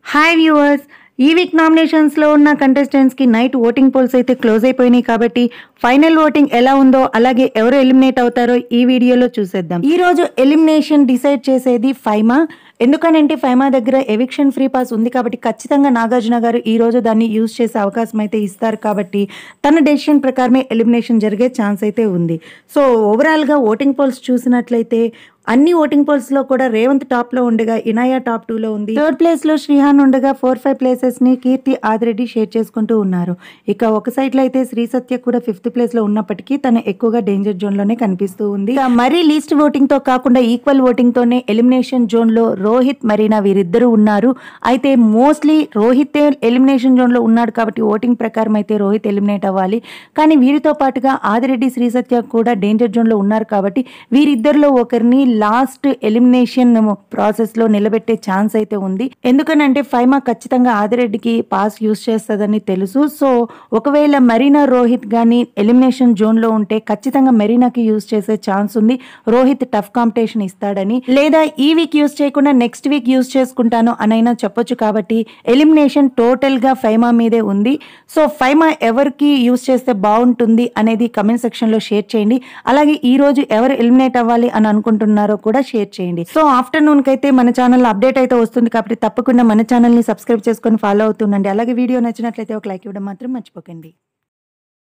hi viewers ఈ week నామినేషన్స్లో ఉన్న కంటెస్టెంట్స్కి నైట్ ఓటింగ్ పోల్స్ అయితే క్లోజ్ అయిపోయినాయి కాబట్టి ఫైనల్ ఓటింగ్ ఎలా ఉందో అలాగే ఎవరు ఎలిమినేట్ అవుతారో ఈ వీడియోలో చూసేద్దాం ఈ రోజు ఎలిమినేషన్ డిసైడ్ చేసేది ఫైమా ఎందుకనంటే ఫైమా దగ్గర ఎవిక్షన్ ఫ్రీ పాస్ ఉంది కాబట్టి ఖచ్చితంగా నాగార్జున గారు ఈ రోజు దాన్ని యూజ్ చేసే అవకాశం అయితే ఇస్తారు కాబట్టి తన డెసిషన్ ప్రకారమే ఎలిమినేషన్ జరిగే ఛాన్స్ అయితే ఉంది సో ఓవరాల్గా ఓటింగ్ పోల్స్ చూసినట్లయితే అన్ని ఓటింగ్ పోల్స్ లో కూడా రేవంత్ టాప్ లో ఉండగా ఇనాయా టాప్ టూ లో ఉంది థర్డ్ ప్లేస్ లో శ్రీహాన్ ఉండగా ఫోర్ ఫైవ్ ప్లేసెస్ ని కీర్తి ఆదిరెడ్డి షేర్ చేసుకుంటూ ఉన్నారు ఇక ఒక సైడ్ లో అయితే శ్రీ సత్య కూడా ఫిఫ్త్ ప్లేస్ లో ఉన్నప్పటికీ తను ఎక్కువగా డేంజర్ జోన్ లోనే కనిపిస్తూ ఉంది ఇక మరీ లీస్ట్ ఓటింగ్ తో కాకుండా ఈక్వల్ ఓటింగ్ తోనే ఎలిమినేషన్ జోన్ లో రోహిత్ మరీనా వీరిద్దరూ ఉన్నారు అయితే మోస్ట్లీ రోహిత్ ఎలిమినేషన్ జోన్ లో ఉన్నాడు కాబట్టి ఓటింగ్ ప్రకారం అయితే రోహిత్ ఎలిమినేట్ అవ్వాలి కానీ వీరితో పాటుగా ఆదిరెడ్డి శ్రీ సత్య కూడా డేంజర్ జోన్ లో ఉన్నారు కాబట్టి వీరిద్దరిలో ఒకరిని లాస్ట్ ఎలిమినేషన్ ప్రాసెస్ లో నిలబెట్టే ఛాన్స్ అయితే ఉంది ఎందుకనంటే ఫైమా ఖచ్చితంగా ఆదిరెడ్డికి పాస్ యూస్ చేస్తుందని తెలుసు సో ఒకవేళ మరీనా రోహిత్ గాని ఎలిమినేషన్ జోన్ లో ఉంటే ఖచ్చితంగా మెరీనాకి యూస్ చేసే ఛాన్స్ ఉంది రోహిత్ టఫ్ కాంపిటీషన్ ఇస్తాడని లేదా ఈ వీక్ యూస్ చేయకుండా నెక్స్ట్ వీక్ యూస్ చేసుకుంటాను అనైనా చెప్పొచ్చు కాబట్టి ఎలిమినేషన్ టోటల్ గా ఫైమా మీదే ఉంది సో ఫైమా ఎవరికి యూస్ చేస్తే బాగుంటుంది అనేది కమెంట్ సెక్షన్ లో షేర్ చేయండి అలాగే ఈ రోజు ఎవరు ఎలిమినేట్ అవ్వాలి అని అనుకుంటున్నారో కూడా షేర్ చేయండి సో ఆఫ్టర్నూన్ కి అయితే మన ఛానల్ అప్డేట్ అయితే వస్తుంది కాబట్టి తప్పకుండా మన ఛానల్ ని సబ్స్క్రైబ్ చేసుకొని ఫాలో అవుతుండండి అలాగే వీడియో నచ్చినట్లయితే ఒక లైక్ ఇవ్వడం మాత్రం మర్చిపోకండి